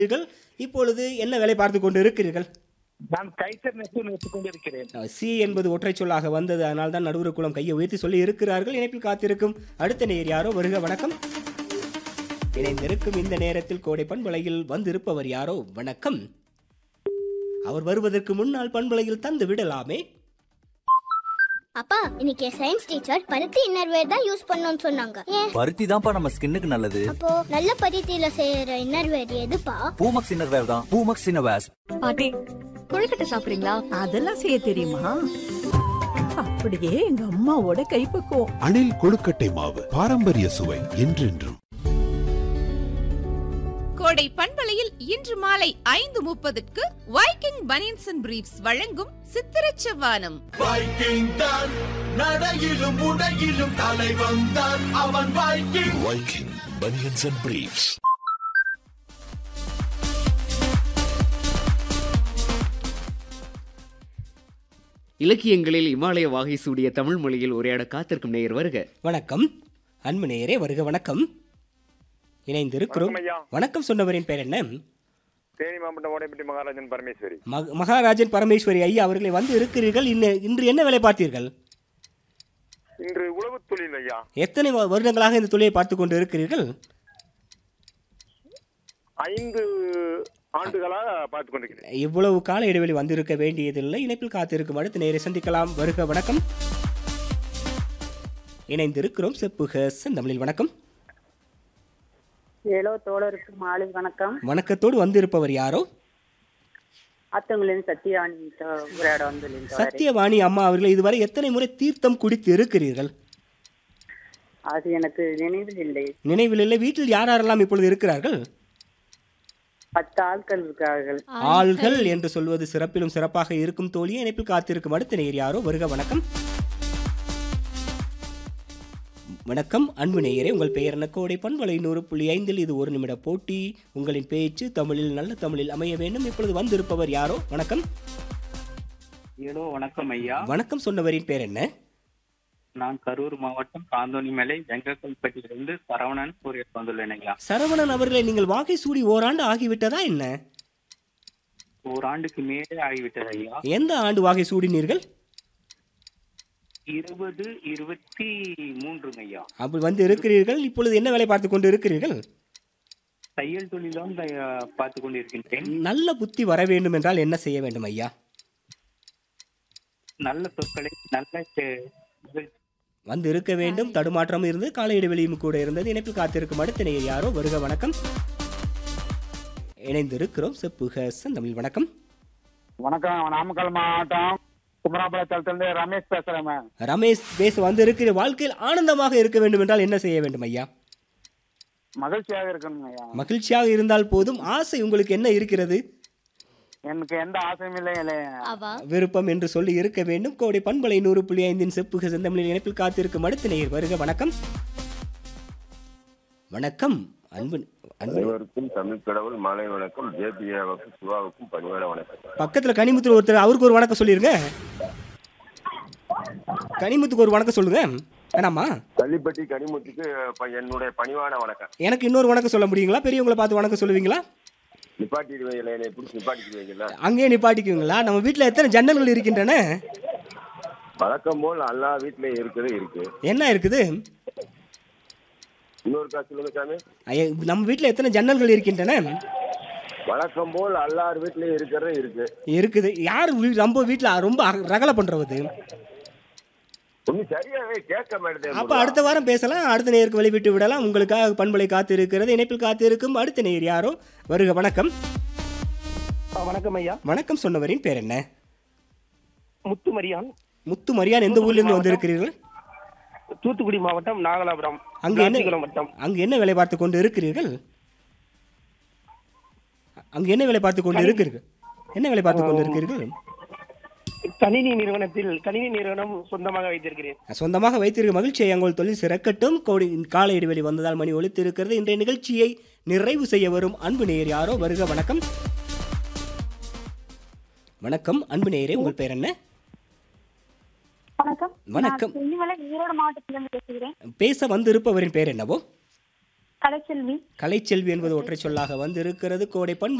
இருக்கிறீர்கள் இப்பொழுது என்ன வேலை பார்த்து கொண்டு இருக்கிறீர்கள் நான் கைத்தர் நெசவு நிறுத்திக் கொண்டிருக்கிறேன் சி என்பது ஒற்றை சொல்லாக வந்தது அதனால் தான் நடுவர் குளம் கையை உயர்த்தி சொல்லி இருக்கிறார்கள் இணைப்பில் காத்திருக்கும் அடுத்த நேர் யாரோ வருக வணக்கம் இணைந்திருக்கும் இந்த நேரத்தில் கோடை பண்பலையில் வந்திருப்பவர் யாரோ வணக்கம் அவர் வருவதற்கு முன்னால் பண்பலையில் தந்து விடலாமே அப்பா இன்னைக்கு சயின்ஸ் டீச்சர் பருத்தி இன்னர்வேர் தான் யூஸ் பண்ணணும்னு சொன்னாங்க ஏன் பருத்தி தான்ப்பா நம்ம ஸ்கின்னுக்கு நல்லது அப்போ நல்ல பருத்தியில செய்யற இன்னர்வேர் எதுப்பா பூமக்ஸ் இன்னர்வேர் தான் பூமக்ஸ் இன்னர்வேர்ஸ் பாட்டி கொழுக்கட்டை சாப்பிடுறீங்களா அதெல்லாம் செய்ய தெரியுமா அப்படியே எங்க அம்மாவோட கைப்பக்குவம் அணில் கொழுக்கட்டை மாவு பாரம்பரிய சுவை என்றென்றும் கோடை பண்பலையில் இன்று மாலை ஐந்து முப்பதுக்கு வைக்கிங் பனியன்ஸ் அண்ட் பிரீப்ஸ் வழங்கும் சித்திரச் செவ்வானம் வைக்கிங் தான் நடையிலும் உடையிலும் தலைவன் தான் அவன் Viking Viking banians and briefs இலக்கியங்களில் இமாலய வாகை சூடிய தமிழ் மொழியில் உரையாட காத்திருக்கும் நேயர் வருக வணக்கம் அன்பு நேயரே வருக வணக்கம் இணைந்திருக்கிறோம் வணக்கம் ஐயா. வணக்கம் சொன்னவரின் பேர் என்ன தேனி மாவட்டம் ஓடைப்பட்டி மகாராஜன் பரமேஸ்வரி மக- மகாராஜன் பரமேஸ்வரி ஐயா அவர்களை வந்து இருக்கிறீர்கள் இன்ன- இன்று என்ன வேலை பார்த்தீர்கள் இன்று உழவு தொழில் ஐயா எத்தனை வ- வருடங்களாக இந்த தொழிலை பார்த்து கொண்டு இருக்கிறீர்கள் ஐந்து ஆண்டுகளாக பார்த்து கொண்டிருக்கிறேன் இவ்வளவு கால இடைவெளி வந்திருக்க வேண்டியதில்லை இணைப்பில் காத்திருக்கும் அடுத்த நேரை சந்திக்கலாம் வருக வணக்கம் இணைந்திருக்கிறோம் செப்புக செந்தமிழில் வணக்கம் ஏலோ தோழருக்கு மாலை வணக்கம் வணக்கத்தோடு வந்திருப்பவர் யாரோ அத்தவங்களின் சத்தியானி தோ- உரையாட வந்துள்ளேன் தோழரே. சத்தியவாணி அம்மா அவர்கள் இதுவரை எத்தனை முறை தீர்த்தம் குடித்து இருக்கிறீர்கள் அது எனக்கு நினைவில் இல்லை நினைவில் இல்லை வீட்டில் யார் யாரெல்லாம் இப்பொழுது இருக்கிறார்கள் பத்து ஆட்கள் இருக்கிறார்கள் ஆள்கள் என்று சொல்வது சிறப்பிலும் சிறப்பாக இருக்கும் தோழியை இணைப்பில் காத்திருக்கும் அடுத்த நேர் யாரோ வருக வணக்கம் வணக்கம் அன்பு நேயரே உங்கள் பெயர் என்ன கோடை பண்பலை நூறு புள்ளி ஐந்தில் இது ஒரு நிமிட போட்டி உங்களின் பேச்சு தமிழில் நல்ல தமிழில் அமைய வேண்டும் இப்பொழுது வந்திருப்பவர் யாரோ வணக்கம் ஏலோ வணக்கம் ஐயா வணக்கம் சொன்னவரின் பேர் என்ன நான் கரூர் மாவட்டம் காந்தோணிமலை வெங்கக்கல்பட்டியிலிருந்து சரவணன் கூறிய வந்துள்ளேன் ஐயா சரவணன் அவர்களை நீங்கள் வாகை சூடி ஓராண்டு ஆகிவிட்டதா என்ன ஓராண்டுக்கு மேலே ஆகிவிட்டது ஐயா எந்த ஆண்டு வாகை சூடினீர்கள் இருபது இருபத்தி மூன்றுங்க ஐயா அப்படி வந்து இருக்கிறீர்கள் இப்பொழுது என்ன வேலை பார்த்து கொண்டு இருக்கிறீர்கள் தையல் தொழிலும் ஐயா, பார்த்து கொண்டிருக்கின்றேன் நல்ல புத்தி வர வேண்டும் என்றால் என்ன செய்ய வேண்டும் ஐயா நல்ல சொற்களை நல்ல செ- வந்து இருக்க வேண்டும் தடுமாற்றம் இருந்து கால இடைவெளியும் கூட இருந்தது இணைப்பில் காத்திருக்கும் அடுத்த நேயர் யாரோ வருக வணக்கம் இணைந்திருக்கிறோம் செப்புக செந்தமிழ் வணக்கம் வணக்கம் நாமக்கல் மாவட்டம் குமராபுரத்திலிருந்து ரமேஷ் பேசுறேன் மேம். ரமேஷ் பேச வந்து இருக்கிற வாழ்க்கையில் ஆனந்தமாக இருக்க வேண்டும் என்றால் என்ன செய்ய வேண்டும் ஐயா மகிழ்ச்சியாக இருக்கணும் ஐயா மகிழ்ச்சியாக இருந்தால் போதும் ஆசை உங்களுக்கு என்ன இருக்கிறது எனக்கு எந்த ஆசையும் இல்லை இல்லை. அவா விருப்பம் என்று சொல்லி இருக்க வேண்டும் கோடை பண்பலை நூறு புள்ளி ஐந்தின் செப்புக செந்தமிழில் இணைப்பில் காத்திருக்கும் அடுத்த நேயர் வருக வணக்கம் வணக்கம் அன்பு அன்பு அனைவருக்கும் தமிழ் கடவுள் மாலை வணக்கம் ஜேபிஏவுக்கும் சிவாவுக்கும் பணிவான வணக்கம் பக்கத்துல கனிமுத்து ஒருத்தர் அவருக்கு ஒரு வணக்கம் சொல்லிருங்க கனிமுத்துக்கு ஒரு வணக்கம் சொல்லுங்க வேணாமா கள்ளிப்பட்டி கனிமுத்துக்கு ப- என்னுடைய பணிவான வணக்கம் எனக்கு இன்னொரு வணக்கம் சொல்ல முடியுங்களா பெரியவங்களை பார்த்து வணக்கம் சொல்லுவீங்களா நிப்பாட்டிடுவீங்களா என்னை பிடிச்சி நிப்பாட்டிடுவீங்களா அங்கேயே நிப்பாட்டிக்குவீங்களா நம்ம வீட்டில் எத்தனை ஜன்னல்கள் இருக்கின்றன வழக்கம் போல் எல்லா வீட்லயும் இருக்குது இருக்கு என்ன இருக்குது இன்னொரு காசு சொல்லுங்க சாமி ஐயா, நம்ம வீட்டில் எத்தனை ஜன்னல்கள் இருக்கின்றன வழக்கம் போல் எல்லார் வீட்லயும் இருக்கிறது இருக்கு இருக்குது யார் வீ- ரொம்ப வீட்டில் ரொம்ப அக- ரகலை பண்ணுறது ஒன்னும் சரியாவே கேட்க மாட்டேன் அப்போ அடுத்த வாரம் பேசலாம் அடுத்த நேருக்கு வெளிவிட்டு விடலாம் உங்களுக்காக பண்பலை காத்து இருக்கிறது இணைப்பில் காத்து இருக்கும் அடுத்த நேர் யாரோ வருக வணக்கம் வணக்கம் ஐயா வணக்கம் சொன்னவரின் பேர் என்ன முத்துமரியான் முத்து மரியான் எந்த ஊர்லேருந்து வந்திருக்கிறீர்கள் தூத்துக்குடி மாவட்டம் நாகலாபுரம் அங்கு என்ன நாச்சிகுளம் வட்டம் அங்கு என்ன வேலை பார்த்து கொண்டு இருக்கிறீர்கள் அங்கு என்ன வேலை பார்த்து கொண்டு இருக்கிறீர்கள் என்ன வேலை பார்த்து கொண்டு இருக்கிறீர்கள் கணினி நிறுவனத்தில் கணினி நிறுவனம் சொந்தமாக வைத்திருக்கிறேன் சொந்தமாக வைத்திருக்க மகிழ்ச்சியை உங்கள் தொழில் சிறக்கட்டும் கோடி கால இடைவெளி வந்ததால் மணி ஒலித்து இருக்கிறது இன்றைய நிகழ்ச்சியை நிறைவு செய்ய வரும் அன்பு நேயர் யாரோ வருக வணக்கம் வணக்கம் அன்பு நேயரே உங்கள் பேர் என்ன வணக்கம் வணக்கம் ஈரோடு மாவட்டத்திலிருந்து பேசுகிறேன் பேச வந்திருப்பவரின் பேர் என்னவோ கலைச்செல்வி கலைச்செல்வி என்பது ஒற்றை சொல்லாக வந்து இருக்கிறது கோடை பண்பு